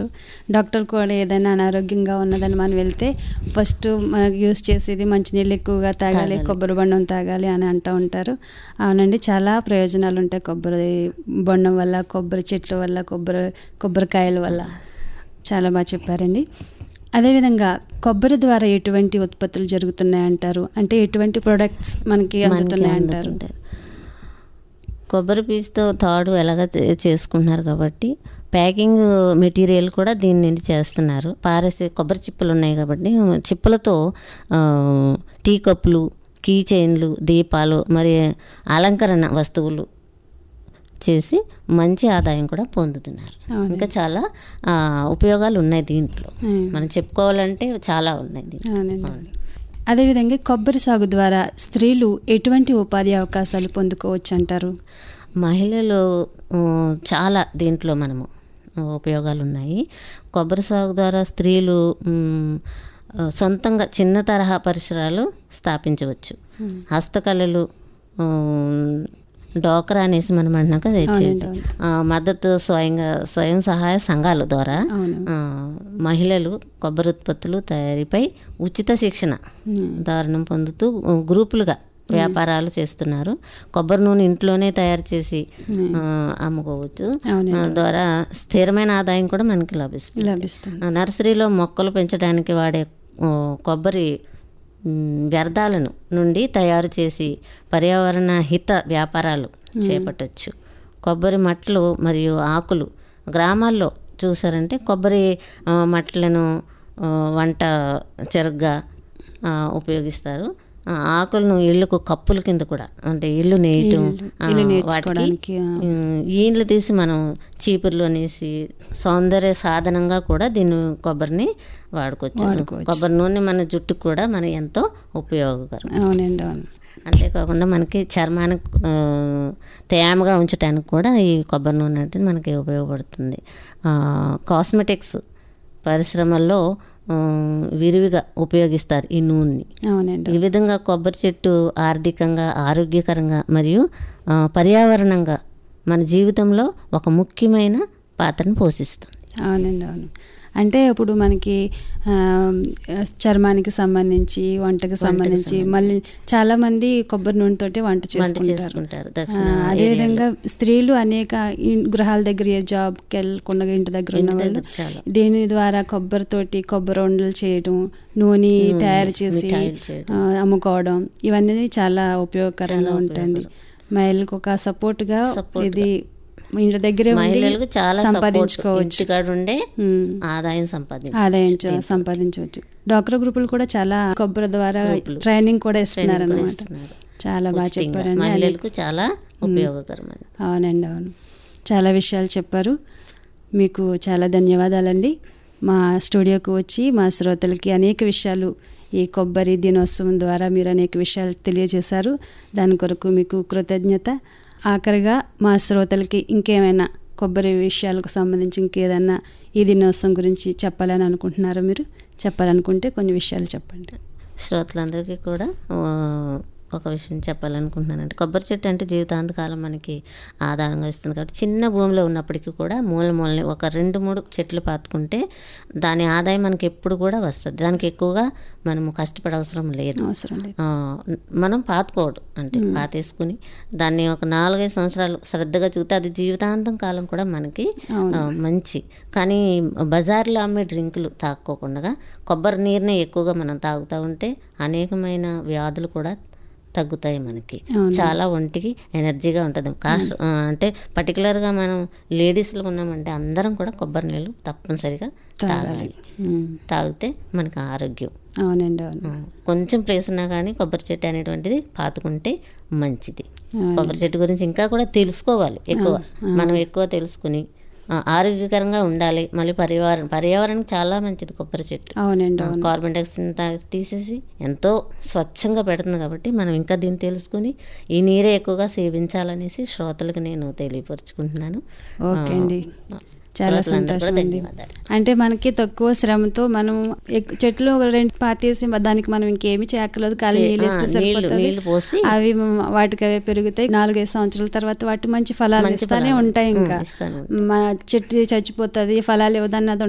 అంటారు డాక్టర్ కూడా ఏదైనా అనారోగ్యంగా ఉన్నదని మనం వెళ్తే ఫస్ట్ మనకు యూస్ చేసేది మంచినీళ్ళు ఎక్కువగా తాగాలి తాగాలి. కొబ్బరి బొండం తాగాలి అని అంటూ ఉంటారు అవునండి చాలా ప్రయోజనాలు ఉంటాయి కొబ్బరి బొండం వల్ల కొబ్బరి చెట్ల వల్ల కొబ్బరి కొబ్బరికాయల వల్ల చాలా బాగా చెప్పారండి అదేవిధంగా కొబ్బరి ద్వారా ఎటువంటి ఉత్పత్తులు జరుగుతున్నాయంటారు అంటే ఎటువంటి ప్రొడక్ట్స్ మనకి మనకి అందుతున్నాయంటారు అందుతుంటాయి. కొబ్బరి పీచుతో తాడు ఎలాగ చే- చేసుకుంటున్నారు కాబట్టి ప్యాకింగ్ మెటీరియల్ కూడా దీని నుండి చేస్తున్నారు పారేసే కొబ్బరి చిప్పలు ఉన్నాయి కాబట్టి చిప్పలతో ఆ, టీ కప్పులు కీ చైన్లు దీపాలు మరి అలంకరణ వస్తువులు చేసి మంచి ఆదాయం కూడా పొందుతున్నారు అవునండి. ఇంకా చాలా ఆ, ఉపయోగాలు ఉన్నాయి దీంట్లో ఉమ్. మనం చెప్పుకోవాలంటే చాలా ఉన్నాయి దీంట్లో అవునండి అవును. అదేవిధంగా కొబ్బరి సాగు ద్వారా స్త్రీలు ఎటువంటి ఉపాధి అవకాశాలు పొందుకోవచ్చు అంటారు మహిళలు ఆ, చాలా దీంట్లో మనము ఆ, ఉపయోగాలు ఉన్నాయి కొబ్బరి సాగు ద్వారా స్త్రీలు మ్, ఆ, సొంతంగా చిన్న తరహా పరిసరాలు స్థాపించవచ్చు హస్తకళలు ఆ, డోక్రా అనేసి మనం అంటున్నాం కదా అవునండి, HIT. అవును. ఆ, మద్దతు స్వయంగా స్వయం సహాయ సంఘాల ద్వారా అవును ఆ, మహిళలు కొబ్బరి ఉత్పత్తులు తయారీపై ఉచిత శిక్షణ ఉమ్. దారుణం పొందుతూ ఆ, గ్రూపులుగా వ్యాపారాలు చేస్తున్నారు కొబ్బరి నూనె ఇంట్లోనే తయారు చేసి ఆ, అమ్ముకోవచ్చు అవునండి. ఆ, ద్వారా స్థిరమైన ఆదాయం కూడా మనకి లభిస్తుంది లభిస్తుంది ఆ, నర్సరీలో మొక్కలు పెంచడానికి వాడే ఆ, కొబ్బరి మ్, వ్యర్థాలను నుండి తయారు చేసి పర్యావరణ హిత వ్యాపారాలు చేపట్టచ్చు కొబ్బరి మట్టలు మరియు ఆకులు గ్రామాల్లో చూసారంటే కొబ్బరి ఆ, మట్టలను ఆ, వంట చెరుగ్గా ఆ, ఉపయోగిస్తారు ఆ, ఆకులను ఇళ్ళకు కప్పుల కింద కూడా అంటే ఇల్లు నేయటం ఇల్లు- ఆ, ఇల్లు వాటికి నేర్చుకోవడానికి, ఆ. ఉమ్, ఈండ్లు తీసి మనం చీపుర్లు అనేసి సౌందర్య సాధనంగా కూడా దీన్ని కొబ్బరిని వాడుకోవచ్చు వాడుకోవచ్చు. కొబ్బరి నూనె మన జుట్టుకు కూడా మన ఎంతో ఉపయోగకరం అవునండి అవును అంతేకాకుండా మనకి చర్మానికి ఆ, తేమగా ఉంచడానికి కూడా ఈ కొబ్బరి నూనె అనేది మనకి ఉపయోగపడుతుంది ఆ, కాస్మెటిక్స్ పరిశ్రమల్లో ఆ, విరివిగా ఉపయోగిస్తారు ఈ నూనెని అవునండి ఈ విధంగా కొబ్బరి చెట్టు ఆర్థికంగా ఆరోగ్యకరంగా మరియు ఆ, పర్యావరణంగా మన జీవితంలో ఒక ముఖ్యమైన పాత్రను పోషిస్తుంది అవునండి అవును అంటే ఇప్పుడు మనకి ఆ, చర్మానికి సంబంధించి వంటకి సంబంధించి మళ్ళీ చాలా మంది కొబ్బరి నూనెతోటి వంట వంట చేసుకుంటారు చేసుకుంటారు ఆ, దక్షిణ అదేవిధంగా స్త్రీలు అనేక ఇన్- గృహాల దగ్గర ఏ జాబ్కి వెళ్ళకుండా ఇంటి దగ్గర ఉన్న ఇంటి వాళ్ళు దగ్గర చాలా. దీని ద్వారా కొబ్బరితోటి కొబ్బరి ఉండలు చేయడం నూనె తయారు చేసి మిఠాయిలు చేయడం. ఆ, అమ్ముకోవడం ఇవన్నీ చాలా ఉపయోగకరంగా ఉంటాయండి మహిళలకు ఒక సపోర్ట్ గా Support ఇది ఇంటి దగ్గరే ఉండి మహిళలకు చాలా సంపాదించుకోవచ్చు ఇంటికాడ ఉండే ఉమ్. ఆదాయం సంపాదించు ఆదాయం చ- సంపాదించవచ్చు డాక్టర్ గ్రూపులు కూడా చాలా కొబ్బరి ద్వారా ట్రైనింగ్ కూడా ఇస్తున్నారు కూడా అనమాట ఇస్తున్నారు. చాలా బాగా ఉచితంగా. చెప్పారండి మహిళలకు చాలా ఉపయోగకరమైన అవునండి అవును చాలా విషయాలు చెప్పారు మీకు చాలా ధన్యవాదాలండి మా స్టూడియోకి వచ్చి మా శ్రోతలకి అనేక విషయాలు ఈ కొబ్బరి దినోత్సవం ద్వారా మీరు అనేక విషయాలు తెలియజేశారు దాని కొరకు మీకు కృతజ్ఞత ఆఖరిగా మా శ్రోతలకి ఇంకేమైనా కొబ్బరి విషయాలకు సంబంధించి ఇంకేదన్నా ఈ దినోత్సవం గురించి చెప్పాలని అనుకుంటున్నారా మీరు చెప్పాలనుకుంటే కొన్ని విషయాలు చెప్పండి శ్రోతలందరికీ కూడా ఆ, ఒక విషయం చెప్పాలనుకుంటున్నానంటే కొబ్బరి చెట్టు అంటే జీవితాంతకాలం మనకి ఆధారంగా ఇస్తుంది కాబట్టి చిన్న భూమిలో ఉన్నప్పటికీ కూడా మూల మూలని ఒక రెండు మూడు చెట్లు పాతుకుంటే దాని ఆదాయం మనకి ఎప్పుడు కూడా వస్తుంది దానికి ఎక్కువగా మనము కష్టపడవసరం లేదు అవసరం లేదు ఆ, మనం పాతుకోవడం అంటే పాతేసుకుని దాన్ని ఒక నాలుగైదు సంవత్సరాలు శ్రద్ధగా చూస్తే అది జీవితాంతం కాలం కూడా మనకి అవును. ఆ, మంచి కానీ బజార్లో అమ్మే డ్రింకులు తాక్కోకుండా కొబ్బరి నీరునే ఎక్కువగా మనం తాగుతూ ఉంటే అనేకమైన వ్యాధులు కూడా తగ్గుతాయి మనకి అవును. చాలా ఒంటికి ఎనర్జీగా ఉంటుంది కాస్ట్ ఆ, అంటే పర్టికులర్గా మనం లేడీస్లో ఉన్నామంటే అందరం కూడా కొబ్బరి నీళ్ళు తప్పనిసరిగా తాగాలి ఉమ్. తాగితే మనకి ఆరోగ్యం అవునండి అవును ఆ, కొంచెం ప్లేస్ ఉన్నా కానీ కొబ్బరి చెట్టు అనేటువంటిది పాతుకుంటే మంచిది అవును. కొబ్బరి చెట్టు గురించి ఇంకా కూడా తెలుసుకోవాలి ఎక్కువ మనం ఎక్కువ తెలుసుకుని ఆ, ఆరోగ్యకరంగా ఉండాలి మళ్ళీ పర్యావరణం పర్యావరణం చాలా మంచిది కొబ్బరి చెట్టు అవునండి ఆ, అవును కార్బన్ డైఆక్సైడ్ తీసేసి ఎంతో స్వచ్ఛంగా పెడుతుంది కాబట్టి మనం ఇంకా దీన్ని తెలుసుకుని ఈ నీరే ఎక్కువగా సేవించాలనేసి శ్రోతలకు నేను తెలియపరుచుకుంటున్నాను ఓకే అండి చాలా శ్రోతలందరికీ సంతోషం కూడా అండి ధన్యవాదాలు. అంటే మనకి తక్కువ శ్రమతో మనం ఎక్- చెట్లు ఒక రెండు పాతేసి మ- దానికి మనం ఇంకేమి చేయక్కర్లేదు ఖాళీ చే- నీళ్ళు వేస్తే ఆ, నీళ్ళు- సరిపోతుంది నీళ్ళు పోసి అవి మ- వాటికి అవే పెరుగుతాయి నాలుగైదు సంవత్సరాల తర్వాత వాటి మంచి ఫలాలు మంచి ఇస్తానే ఫలాలు. ఉంటాయి ఇంకా ఉమ్, ఇస్తానే మన చెట్టు చచ్చిపోతుంది ఫలాలు ఇవ్వదని అది